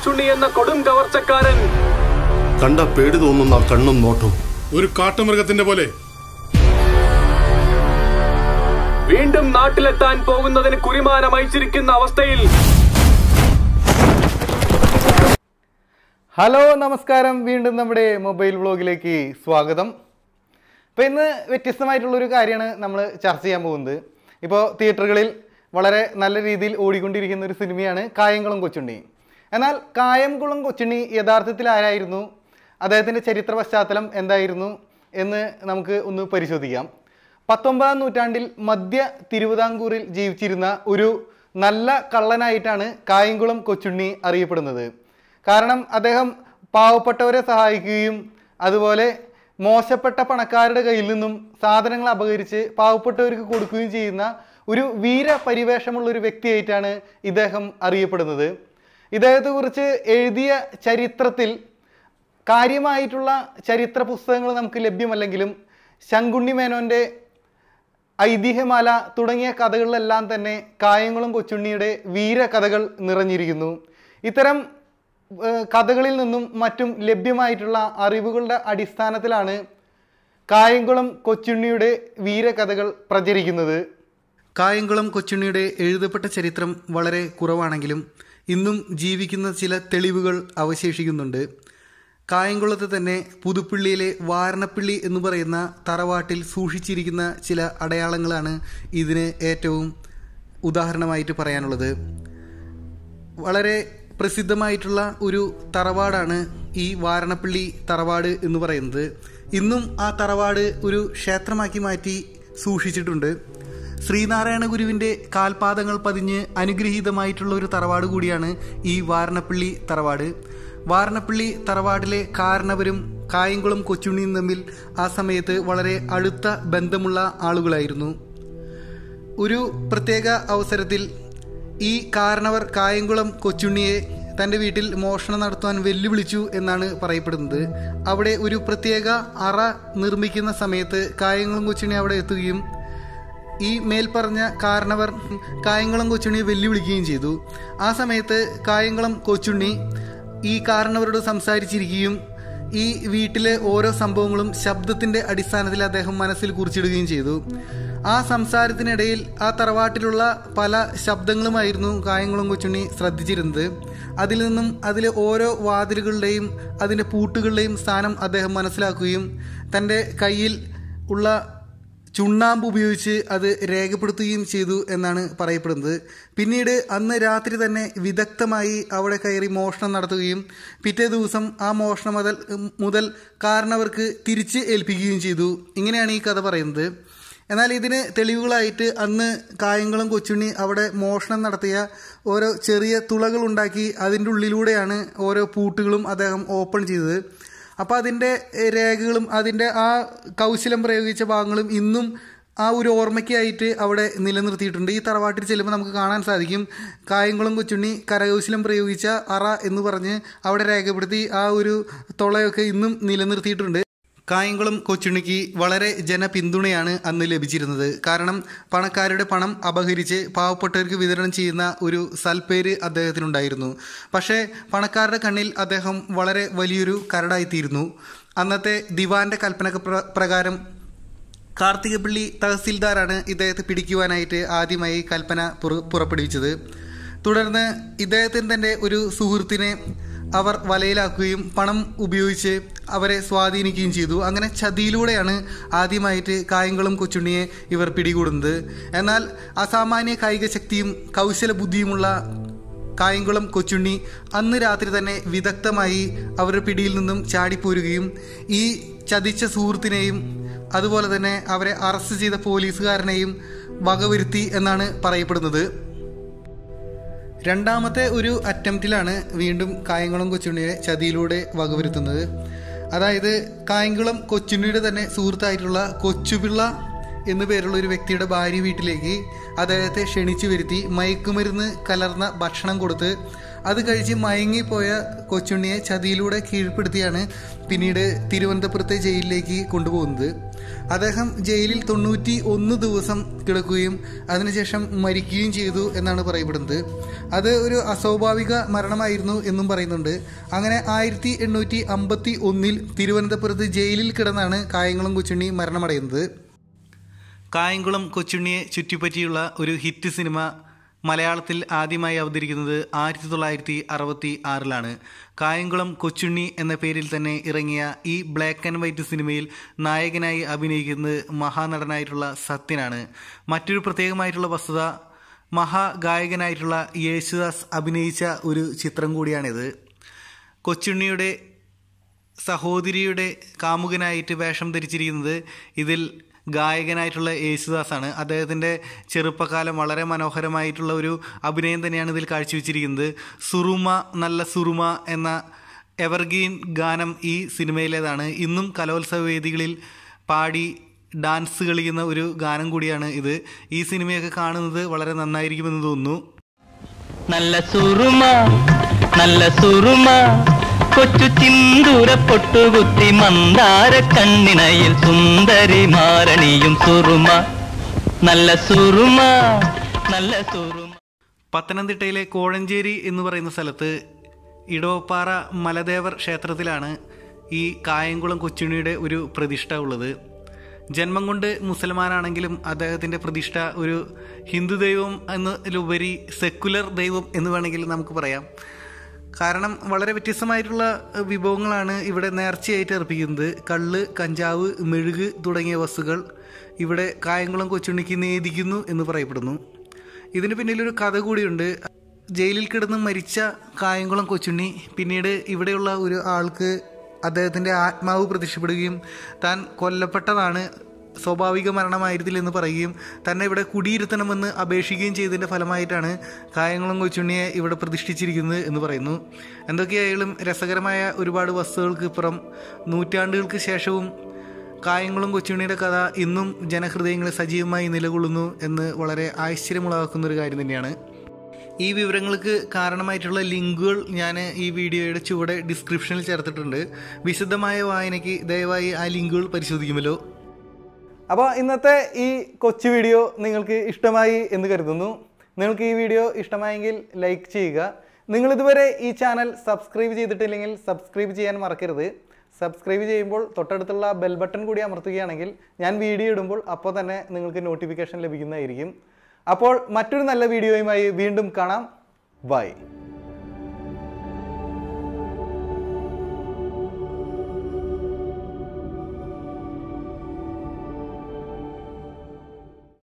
കൊച്ചുണ്ണി എന്ന കൊടും കവർച്ചക്കാരൻ കണ്ട പേടി തോന്നുന്ന ആ കണ്ണും നോട്ടും ഒരു കാട്ടുമൃഗത്തിന്റെ പോലെ വീണ്ടും നാട്ടിലെത്താൻ പോകുന്നതിന് കുരിമാനം അയച്ചിരിക്കുന്ന അവസ്ഥയിൽ ഹലോ നമസ്കാരം വീണ്ടും നമ്മുടെ മൊബൈൽ വ്ളോഗിലേക്ക് സ്വാഗതം അപ്പോൾ ഇന്ന് വ്യത്യസ്തമായിട്ടുള്ളൊരു കാര്യമാണ് നമ്മൾ ചർച്ച ചെയ്യാൻ പോകുന്നത് ഇപ്പോൾ തിയേറ്ററുകളിൽ വളരെ നല്ല രീതിയിൽ ഓടിക്കൊണ്ടിരിക്കുന്ന ഒരു സിനിമയാണ് കായംകുളം കൊച്ചുണ്ണി എന്നാൽ കായംകുളം കൊച്ചുണ്ണി യഥാർത്ഥത്തിൽ ആരായിരുന്നു അദ്ദേഹത്തിൻ്റെ ചരിത്ര പശ്ചാത്തലം എന്തായിരുന്നു എന്ന് നമുക്ക് ഒന്ന് പരിശോധിക്കാം പത്തൊമ്പതാം നൂറ്റാണ്ടിൽ മധ്യ തിരുവിതാംകൂറിൽ ജീവിച്ചിരുന്ന ഒരു നല്ല കള്ളനായിട്ടാണ് കായംകുളം കൊച്ചുണ്ണി അറിയപ്പെടുന്നത് കാരണം അദ്ദേഹം പാവപ്പെട്ടവരെ സഹായിക്കുകയും അതുപോലെ മോശപ്പെട്ട പണക്കാരുടെ കയ്യിൽ നിന്നും സാധനങ്ങൾ അപകരിച്ച് പാവപ്പെട്ടവർക്ക് കൊടുക്കുകയും ചെയ്യുന്ന ഒരു വീരപരിവേഷമുള്ള ഒരു വ്യക്തിയായിട്ടാണ് ഇദ്ദേഹം അറിയപ്പെടുന്നത് ഇദ്ദേഹത്തെക്കുറിച്ച് എഴുതിയ ചരിത്രത്തിൽ കാര്യമായിട്ടുള്ള ചരിത്ര പുസ്തകങ്ങൾ നമുക്ക് ലഭ്യമല്ലെങ്കിലും ശങ്കുണ്ണി മേനോൻ്റെ ഐതിഹ്യമാല തുടങ്ങിയ കഥകളിലെല്ലാം തന്നെ കായംകുളം കൊച്ചുണ്ണിയുടെ വീരകഥകൾ നിറഞ്ഞിരിക്കുന്നു ഇത്തരം ഏഹ്, കഥകളിൽ നിന്നും മറ്റും ലഭ്യമായിട്ടുള്ള അറിവുകളുടെ അടിസ്ഥാനത്തിലാണ് കായംകുളം കൊച്ചുണ്ണിയുടെ വീരകഥകൾ പ്രചരിക്കുന്നത് കായംകുളം കൊച്ചുണ്ണിയുടെ എഴുതപ്പെട്ട ചരിത്രം വളരെ കുറവാണെങ്കിലും ഇന്നും ജീവിക്കുന്ന ചില തെളിവുകൾ അവശേഷിക്കുന്നുണ്ട് കായംകുളത്ത് തന്നെ പുതുപ്പള്ളിയിലെ വാരണപ്പള്ളി എന്ന് പറയുന്ന തറവാട്ടിൽ സൂക്ഷിച്ചിരിക്കുന്ന ചില അടയാളങ്ങളാണ് ഇതിന് ഏറ്റവും ഉദാഹരണമായിട്ട് പറയാനുള്ളത് വളരെ പ്രസിദ്ധമായിട്ടുള്ള ഒരു തറവാടാണ് ഈ വാരണപ്പള്ളി തറവാട് എന്ന് പറയുന്നത് ഇന്നും ആ തറവാട് ഒരു ക്ഷേത്രമാക്കി മാറ്റി സൂക്ഷിച്ചിട്ടുണ്ട് ശ്രീനാരായണ ഗുരുവിൻ്റെ കാൽപാദങ്ങൾ പതിഞ്ഞ് അനുഗ്രഹീതമായിട്ടുള്ള ഒരു തറവാട് കൂടിയാണ് ഈ വാരണപ്പള്ളി തറവാട് വാരണപ്പള്ളി തറവാടിലെ കാരണവരും കായംകുളം കൊച്ചുണ്ണിയും തമ്മിൽ ആ സമയത്ത് വളരെ അടുത്ത ബന്ധമുള്ള ആളുകളായിരുന്നു ഒരു പ്രത്യേക അവസരത്തിൽ ഈ കാരണവർ കായംകുളം കൊച്ചുണ്ണിയെ തൻ്റെ വീട്ടിൽ മോഷണം നടത്തുവാൻ വെല്ലുവിളിച്ചു എന്നാണ് പറയപ്പെടുന്നത് അവിടെ ഒരു പ്രത്യേക അറ നിർമ്മിക്കുന്ന സമയത്ത് കായംകുളം കൊച്ചുണ്ണി അവിടെ എത്തുകയും ഈ മേൽപ്പറഞ്ഞ കാരണവർ കായംകുളം കൊച്ചുണ്ണിയെ വെല്ലുവിളിക്കുകയും ചെയ്തു ആ സമയത്ത് കായംകുളം കൊച്ചുണ്ണി ഈ കാരണവരോട് സംസാരിച്ചിരിക്കുകയും ഈ വീട്ടിലെ ഓരോ സംഭവങ്ങളും ശബ്ദത്തിന്റെ അടിസ്ഥാനത്തിൽ അദ്ദേഹം മനസ്സിൽ കുറിച്ചിടുകയും ചെയ്തു ആ സംസാരത്തിനിടയിൽ ആ തറവാട്ടിലുള്ള പല ശബ്ദങ്ങളുമായിരുന്നു കായംകുളം കൊച്ചുണ്ണി ശ്രദ്ധിച്ചിരുന്നത് അതിൽ നിന്നും അതിലെ ഓരോ വാതിലുകളുടെയും അതിൻ്റെ പൂട്ടുകളുടെയും സ്ഥാനം അദ്ദേഹം മനസ്സിലാക്കുകയും തൻ്റെ കയ്യിൽ ഉള്ള ചുണ്ണാമ്പ് ഉപയോഗിച്ച് അത് രേഖപ്പെടുത്തുകയും ചെയ്തു എന്നാണ് പറയപ്പെടുന്നത് പിന്നീട് അന്ന് രാത്രി തന്നെ വിദഗ്ധമായി അവിടെ കയറി മോഷണം നടത്തുകയും പിറ്റേ ദിവസം ആ മോഷണം മുതൽ മുതൽ കാരണവർക്ക് തിരിച്ച് ഏൽപ്പിക്കുകയും ചെയ്തു ഇങ്ങനെയാണ് ഈ കഥ പറയുന്നത് എന്നാൽ ഇതിന് തെളിവുകളായിട്ട് അന്ന് കായംകുളം കൊച്ചുണ്ണി അവിടെ മോഷണം നടത്തിയ ഓരോ ചെറിയ തുളകൾ ഉണ്ടാക്കി അതിൻ്റെ ഉള്ളിലൂടെയാണ് ഓരോ പൂട്ടുകളും അദ്ദേഹം ഓപ്പൺ ചെയ്തത് അപ്പോൾ അതിൻ്റെ എഹ്, രേഖകളും അതിൻ്റെ ആ കൗശലം പ്രയോഗിച്ച ഭാഗങ്ങളും ഇന്നും ആ ഒരു ഓർമ്മയ്ക്കായിട്ട് അവിടെ നിലനിർത്തിയിട്ടുണ്ട് ഈ തറവാട്ടിൽ ചെല്ലുമ്പോൾ നമുക്ക് കാണാൻ സാധിക്കും കായംകുളം കൊച്ചുണ്ണി കരകൗശലം പ്രയോഗിച്ച അറ എന്ന് പറഞ്ഞ് അവിടെ രേഖപ്പെടുത്തി ആ ഒരു തുളയൊക്കെ ഇന്നും നിലനിർത്തിയിട്ടുണ്ട് കായംകുളം കൊച്ചുണ്ണിക്ക് വളരെ ജനപിന്തുണയാണ് അന്ന് ലഭിച്ചിരുന്നത് കാരണം പണക്കാരുടെ പണം അപഹരിച്ച് പാവപ്പെട്ടവർക്ക് വിതരണം ചെയ്യുന്ന ഒരു സൽപ്പേര് അദ്ദേഹത്തിനുണ്ടായിരുന്നു പക്ഷേ പണക്കാരുടെ കണ്ണിൽ അദ്ദേഹം വളരെ വലിയൊരു കരടായിത്തീരുന്നു അന്നത്തെ ദിവാന്റെ കൽപ്പന പ്ര- പ്രകാരം കാർത്തികപ്പള്ളി തഹസിൽദാറാണ് ഇദ്ദേഹത്തെ പിടിക്കുവാനായിട്ട് ആദ്യമായി കൽപ്പന പുറ- പുറപ്പെടുവിച്ചത് തുടർന്ന് ഇദ്ദേഹത്തിന് തൻ്റെ ഒരു സുഹൃത്തിനെ അവർ വലയിലാക്കുകയും പണം ഉപയോഗിച്ച് അവരെ സ്വാധീനിക്കുകയും ചെയ്തു അങ്ങനെ ചതിയിലൂടെയാണ് ആദ്യമായിട്ട് കായംകുളം കൊച്ചുണ്ണിയെ ഇവർ പിടികൂടുന്നത് എന്നാൽ അസാമാന്യ കായിക ശക്തിയും കൗശല ബുദ്ധിയുമുള്ള കായംകുളം കൊച്ചുണ്ണി അന്ന് രാത്രി തന്നെ വിദഗ്ധമായി അവരുടെ പിടിയിൽ നിന്നും ചാടിപ്പോരുകയും ഈ ചതിച്ച സുഹൃത്തിനെയും അതുപോലെ തന്നെ അവരെ അറസ്റ്റ് ചെയ്ത പോലീസുകാരനെയും വകവരുത്തി എന്നാണ് പറയപ്പെടുന്നത് രണ്ടാമത്തെ ഒരു അറ്റംപ്റ്റിലാണ് വീണ്ടും കായംകുളം കൊച്ചുണ്ണിയെ ചതിയിലൂടെ വകവരുത്തുന്നത് അതായത് കായംകുളം കൊച്ചുണ്ണിയുടെ തന്നെ സുഹൃത്തായിട്ടുള്ള കൊച്ചുപിള്ള എന്നു പേരുള്ള ഒരു വ്യക്തിയുടെ ഭാര്യ വീട്ടിലേക്ക് അദ്ദേഹത്തെ ക്ഷണിച്ചു വരുത്തി മയക്കുമരുന്ന് കലർന്ന ഭക്ഷണം കൊടുത്ത് അത് കഴിച്ച് മയങ്ങിപ്പോയ കൊച്ചുണ്ണിയെ ചതിയിലൂടെ കീഴ്പ്പെടുത്തിയാണ് പിന്നീട് തിരുവനന്തപുരത്തെ ജയിലിലേക്ക് കൊണ്ടുപോകുന്നത് അദ്ദേഹം ജയിലിൽ തൊണ്ണൂറ്റി ഒന്ന് ദിവസം കിടക്കുകയും അതിനുശേഷം മരിക്കുകയും ചെയ്തു എന്നാണ് പറയപ്പെടുന്നത് അത് ഒരു അസ്വാഭാവിക മരണമായിരുന്നു എന്നും പറയുന്നുണ്ട് അങ്ങനെ ആയിരത്തി എണ്ണൂറ്റി അമ്പത്തി ഒന്നിൽ തിരുവനന്തപുരത്ത് ജയിലിൽ കിടന്നാണ് കായംകുളം കൊച്ചുണ്ണി മരണമടയുന്നത് കായംകുളം കൊച്ചുണ്ണിയെ ചുറ്റിപ്പറ്റിയുള്ള ഒരു ഹിറ്റ് സിനിമ മലയാളത്തിൽ ആദ്യമായി അവതരിക്കുന്നത് ആയിരത്തി തൊള്ളായിരത്തി അറുപത്തി ആറിലാണ് കായംകുളം കൊച്ചുണ്ണി എന്ന പേരിൽ തന്നെ ഇറങ്ങിയ ഈ ബ്ലാക്ക് ആൻഡ് വൈറ്റ് സിനിമയിൽ നായകനായി അഭിനയിക്കുന്നത് മഹാനടനായിട്ടുള്ള സത്യനാണ് മറ്റൊരു പ്രത്യേകമായിട്ടുള്ള വസ്തുത മഹാഗായകനായിട്ടുള്ള യേശുദാസ് അഭിനയിച്ച ഒരു ചിത്രം കൂടിയാണിത് കൊച്ചുണ്ണിയുടെ സഹോദരിയുടെ കാമുകനായിട്ട് വേഷം ധരിച്ചിരിക്കുന്നത് ഇതിൽ ഗായകനായിട്ടുള്ള യേശുദാസാണ് അദ്ദേഹത്തിൻ്റെ ചെറുപ്പകാലം വളരെ മനോഹരമായിട്ടുള്ള ഒരു അഭിനയം തന്നെയാണ് ഇതിൽ കാഴ്ചവെച്ചിരിക്കുന്നത് സുറുമ നല്ല സുറുമ എന്ന എവർഗ്രീൻ ഗാനം ഈ സിനിമയിലേതാണ് ഇന്നും കലോത്സവ വേദികളിൽ പാടി ഡാൻസ് കളിക്കുന്ന ഒരു ഗാനം കൂടിയാണ് ഇത് ഈ സിനിമയൊക്കെ കാണുന്നത് വളരെ നന്നായിരിക്കുമെന്ന് തോന്നുന്നു നല്ല സുറുമ നല്ല സുറുമ കൊച്ചു ചിന്തൂര പൊട്ടുകുത്തി മന്ദാര കണ്ണിണയിൽ സുന്ദരി മാരണിയും സുറുമ നല്ല സുറുമ നല്ല സുറുമ പത്തനംതിട്ടയിലെ കോഴഞ്ചേരി എന്ന് പറയുന്ന സ്ഥലത്ത് ഇടവപ്പാറ മലദേവർ ക്ഷേത്രത്തിലാണ് ഈ കായംകുളം കൊച്ചുണ്ണിയുടെ ഒരു പ്രതിഷ്ഠ ഉള്ളത് ജന്മം കൊണ്ട് മുസൽമാനാണെങ്കിലും അദ്ദേഹത്തിൻ്റെ പ്രതിഷ്ഠ ഒരു ഹിന്ദു ദൈവം എന്നതിലുപരി സെക്കുലർ ദൈവം എന്ന് വേണമെങ്കിൽ നമുക്ക് പറയാം കാരണം വളരെ വ്യത്യസ്തമായിട്ടുള്ള വിഭവങ്ങളാണ് ഇവിടെ നേർച്ചയായിട്ട് അർപ്പിക്കുന്നത് കള്ള് കഞ്ചാവ് മെഴുക് തുടങ്ങിയ വസ്തുക്കൾ ഇവിടെ കായംകുളം കൊച്ചുണ്ണിക്ക് നേദിക്കുന്നു എന്ന് പറയപ്പെടുന്നു ഇതിന് പിന്നിലൊരു കഥ കൂടിയുണ്ട് ജയിലിൽ കിടന്ന് മരിച്ച കായംകുളം കൊച്ചുണ്ണി പിന്നീട് ഇവിടെയുള്ള ഒരു ആൾക്ക് അദ്ദേഹത്തിൻ്റെ ആത്മാവ് പ്രത്യക്ഷപ്പെടുകയും താൻ കൊല്ലപ്പെട്ടതാണ് സ്വാഭാവിക മരണമായിരുന്നില്ലെന്ന് പറയുകയും തന്നെ ഇവിടെ കുടിയിരുത്തണമെന്ന് അപേക്ഷിക്കുകയും ചെയ്തതിൻ്റെ ഫലമായിട്ടാണ് കായംകുളം കൊച്ചുണ്ണിയെ ഇവിടെ പ്രതിഷ്ഠിച്ചിരിക്കുന്നത് എന്ന് പറയുന്നു എന്തൊക്കെയായാലും രസകരമായ ഒരുപാട് വസ്തുക്കൾക്ക് ഇപ്പുറം നൂറ്റാണ്ടുകൾക്ക് ശേഷവും കായംകുളം കൊച്ചുണ്ണിയുടെ കഥ ഇന്നും ജനഹൃദയങ്ങളിൽ സജീവമായി നിലകൊള്ളുന്നു എന്ന് വളരെ ആശ്ചര്യമുളവാക്കുന്ന ഒരു കാര്യം തന്നെയാണ് ഈ വിവരങ്ങൾക്ക് കാരണമായിട്ടുള്ള ലിങ്കുകൾ ഞാൻ ഈ വീഡിയോയുടെ ചുവടെ ഡിസ്ക്രിപ്ഷനിൽ ചേർത്തിട്ടുണ്ട് വിശദമായ വായനയ്ക്ക് ദയവായി ആ ലിങ്കുകൾ പരിശോധിക്കുമല്ലോ അപ്പോൾ ഇന്നത്തെ ഈ കൊച്ചു വീഡിയോ നിങ്ങൾക്ക് ഇഷ്ടമായി എന്ന് കരുതുന്നു നിങ്ങൾക്ക് ഈ വീഡിയോ ഇഷ്ടമായെങ്കിൽ ലൈക്ക് ചെയ്യുക നിങ്ങൾ ഇതുവരെ ഈ ചാനൽ സബ്സ്ക്രൈബ് ചെയ്തിട്ടില്ലെങ്കിൽ സബ്സ്ക്രൈബ് ചെയ്യാൻ മറക്കരുത് സബ്സ്ക്രൈബ് ചെയ്യുമ്പോൾ തൊട്ടടുത്തുള്ള ബെൽ ബട്ടൺ കൂടി അമർത്തുകയാണെങ്കിൽ ഞാൻ വീഡിയോ ഇടുമ്പോൾ അപ്പോൾ തന്നെ നിങ്ങൾക്ക് നോട്ടിഫിക്കേഷൻ ലഭിക്കുന്നതായിരിക്കും അപ്പോൾ മറ്റൊരു നല്ല വീഡിയോയുമായി വീണ്ടും കാണാം ബൈ